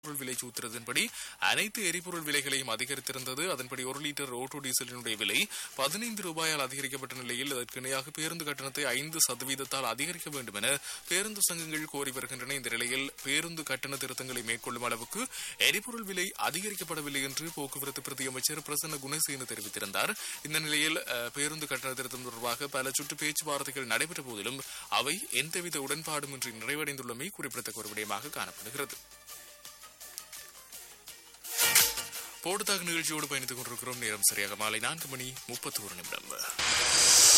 பொருள் விலை சூத்திரத்தின்படி அனைத்து எரிபொருள் விலைகளையும் அதிகரித்திருந்தது அதன்படி ஒரு லிட்டர் ஓட்டோ டீசலினுடைய விலை பதினைந்து ரூபாயால் அதிகரிக்கப்பட்ட நிலையில் அதற்கு இணையாக பேருந்து கட்டணத்தை ஐந்து சதவீதத்தால் அதிகரிக்க வேண்டும் என பேருந்து சங்கங்கள் கோரி வருகின்றன இந்த நிலையில் பேருந்து கட்டண திருத்தங்களை மேற்கொள்ளும் அளவுக்கு எரிபொருள் விலை அதிகரிக்கப்படவில்லை என்று போக்குவரத்து பிரதி அமைச்சர் பிரசன்ன குணசேன தெரிவித்திருந்தார் இந்த நிலையில் அஹ், பேருந்து கட்டண திருத்தம் தொடர்பாக பல சுற்று பேச்சுவார்த்தைகள் நடைபெற்ற போதிலும் அவை எந்தவித உடன்பாடுமின்றி நிறைவடைந்துள்ளமை குறிப்பிடத்தக்க ஒரு விடயமாக காணப்படுகிறது போடுதாக நிகழ்ச்சியோடு பயணித்துக் கொண்டிருக்கிறோம் நேரம் சரியாக மாலை நான்கு மணி முப்பத்தி ஒரு நிமிடம்